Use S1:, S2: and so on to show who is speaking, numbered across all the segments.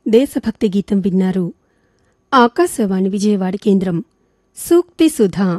S1: దేశభక్తి గీతం విన్నారు ఆకాశవాణి విజయవాడ కేంద్రం సూక్తి సుధా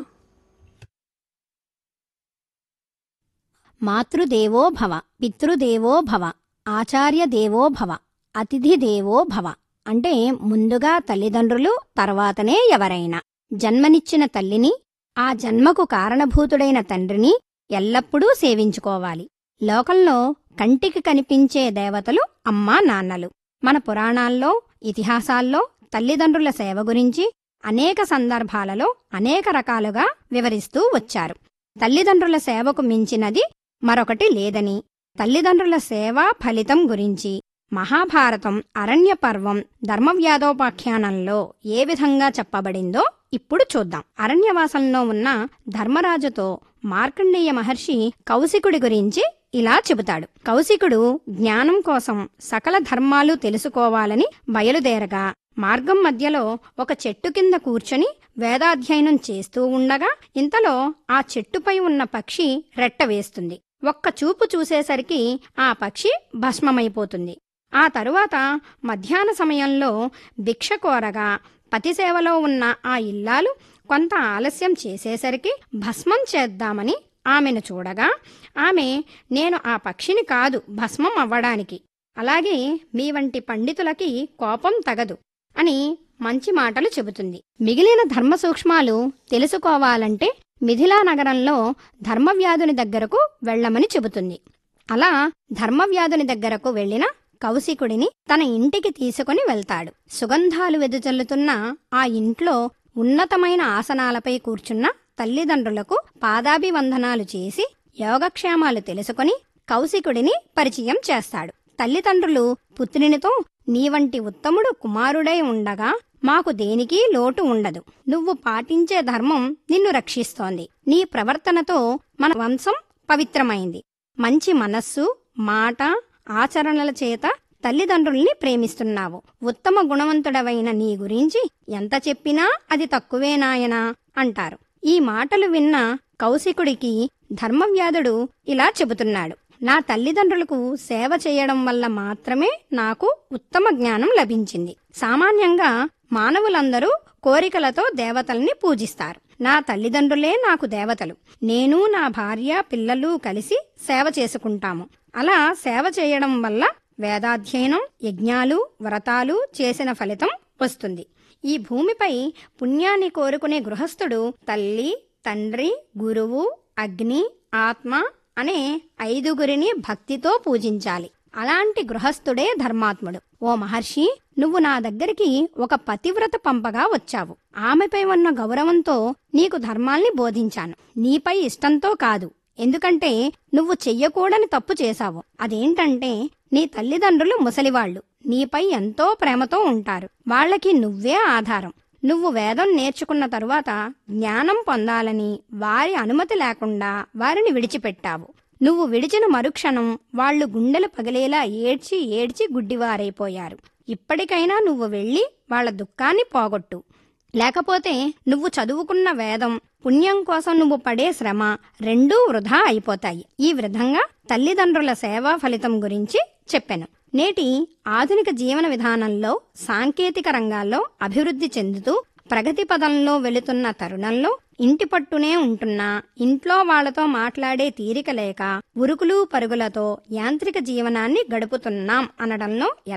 S2: మాతృదేవో భవ పితృదేవో భవ ఆచార్య దేవో భవ అతిథి దేవో భవ అంటే ముందుగా తల్లిదండ్రులు తర్వాతనే ఎవరైనా జన్మనిచ్చిన తల్లిని ఆ జన్మకు కారణభూతుడైన తండ్రిని ఎల్లప్పుడూ సేవించుకోవాలి లోకంలో కంటికి కనిపించే దేవతలు అమ్మా నాన్నలు మన పురాణాల్లో ఇతిహాసాల్లో తల్లిదండ్రుల సేవ గురించి అనేక సందర్భాలలో అనేక రకాలుగా వివరిస్తూ వచ్చారు తల్లిదండ్రుల సేవకు మించినది మరొకటి లేదని తల్లిదండ్రుల సేవా ఫలితం గురించి మహాభారతం అరణ్య పర్వం ధర్మవ్యాధోపాఖ్యానంలో ఏ విధంగా చెప్పబడిందో ఇప్పుడు చూద్దాం అరణ్యవాసంలో ఉన్న ధర్మరాజుతో మార్కండేయ మహర్షి కౌశికుడి గురించి ఇలా చెబుతాడు కౌశికుడు జ్ఞానం కోసం సకల ధర్మాలు తెలుసుకోవాలని బయలుదేరగా మార్గం మధ్యలో ఒక చెట్టు కింద కూర్చొని వేదాధ్యయనం చేస్తూ ఉండగా ఇంతలో ఆ చెట్టుపై ఉన్న పక్షి రెట్ట వేస్తుంది ఒక్క చూపు చూసేసరికి ఆ పక్షి భస్మమైపోతుంది ఆ తరువాత మధ్యాహ్న సమయంలో భిక్ష కోరగా పతిసేవలో ఉన్న ఆ ఇల్లాలు కొంత ఆలస్యం చేసేసరికి భస్మం చేద్దామని ఆమెను చూడగా ఆమె నేను ఆ పక్షిని కాదు భస్మం అవ్వడానికి అలాగే మీ వంటి పండితులకి కోపం తగదు అని మంచి మాటలు చెబుతుంది మిగిలిన ధర్మ సూక్ష్మాలు తెలుసుకోవాలంటే మిథిలా నగరంలో ధర్మవ్యాధుని దగ్గరకు వెళ్ళమని చెబుతుంది అలా ధర్మవ్యాధుని దగ్గరకు వెళ్ళిన కౌశికుడిని తన ఇంటికి తీసుకుని వెళ్తాడు సుగంధాలు వెదజల్లుతున్న ఆ ఇంట్లో ఉన్నతమైన ఆసనాలపై కూర్చున్న తల్లిదండ్రులకు పాదాభివందనాలు చేసి యోగక్షేమాలు తెలుసుకొని కౌశికుడిని పరిచయం చేస్తాడు తల్లిదండ్రులు పుత్రునితో నీ వంటి ఉత్తముడు కుమారుడై ఉండగా మాకు దేనికి లోటు ఉండదు నువ్వు పాటించే ధర్మం నిన్ను రక్షిస్తోంది నీ ప్రవర్తనతో మన వంశం పవిత్రమైంది మంచి మనస్సు మాట ఆచరణల చేత తల్లిదండ్రుల్ని ప్రేమిస్తున్నావు ఉత్తమ గుణవంతుడవైన నీ గురించి ఎంత చెప్పినా అది తక్కువేనాయనా అంటారు ఈ మాటలు విన్న కౌశికుడికి ధర్మవ్యాధుడు ఇలా చెబుతున్నాడు నా తల్లిదండ్రులకు సేవ చేయడం వల్ల మాత్రమే నాకు ఉత్తమ జ్ఞానం లభించింది సామాన్యంగా మానవులందరూ కోరికలతో దేవతల్ని పూజిస్తారు నా తల్లిదండ్రులే నాకు దేవతలు నేను నా భార్య పిల్లలు కలిసి సేవ చేసుకుంటాము అలా సేవ చేయడం వల్ల వేదాధ్యయనం యజ్ఞాలు వ్రతాలు చేసిన ఫలితం వస్తుంది ఈ భూమిపై పుణ్యాన్ని కోరుకునే గృహస్థుడు తల్లి తండ్రి గురువు అగ్ని ఆత్మ అనే ఐదుగురిని భక్తితో పూజించాలి అలాంటి గృహస్థుడే ధర్మాత్ముడు ఓ మహర్షి నువ్వు నా దగ్గరికి ఒక పతివ్రత పంపగా వచ్చావు ఆమెపై ఉన్న గౌరవంతో నీకు ధర్మాల్ని బోధించాను నీపై ఇష్టంతో కాదు ఎందుకంటే నువ్వు చెయ్యకూడని తప్పు చేశావు అదేంటంటే నీ తల్లిదండ్రులు ముసలివాళ్లు నీపై ఎంతో ప్రేమతో ఉంటారు వాళ్ళకి నువ్వే ఆధారం నువ్వు వేదం నేర్చుకున్న తరువాత జ్ఞానం పొందాలని వారి అనుమతి లేకుండా వారిని విడిచిపెట్టావు నువ్వు విడిచిన మరుక్షణం వాళ్ళు గుండెలు పగిలేలా ఏడ్చి ఏడ్చి గుడ్డివారైపోయారు ఇప్పటికైనా నువ్వు వెళ్ళి వాళ్ళ దుఃఖాన్ని పోగొట్టు లేకపోతే నువ్వు చదువుకున్న వేదం పుణ్యం కోసం నువ్వు పడే శ్రమ రెండూ వృధా అయిపోతాయి ఈ విధంగా తల్లిదండ్రుల సేవా ఫలితం గురించి చెప్పాను నేటి ఆధునిక జీవన విధానంలో సాంకేతిక రంగాల్లో అభివృద్ధి చెందుతూ ప్రగతి పదంలో వెళుతున్న తరుణంలో ఇంటి పట్టునే ఉంటున్నా ఇంట్లో వాళ్లతో మాట్లాడే తీరిక లేక ఉరుకులు పరుగులతో యాంత్రిక జీవనాన్ని గడుపుతున్నాం అనడంలో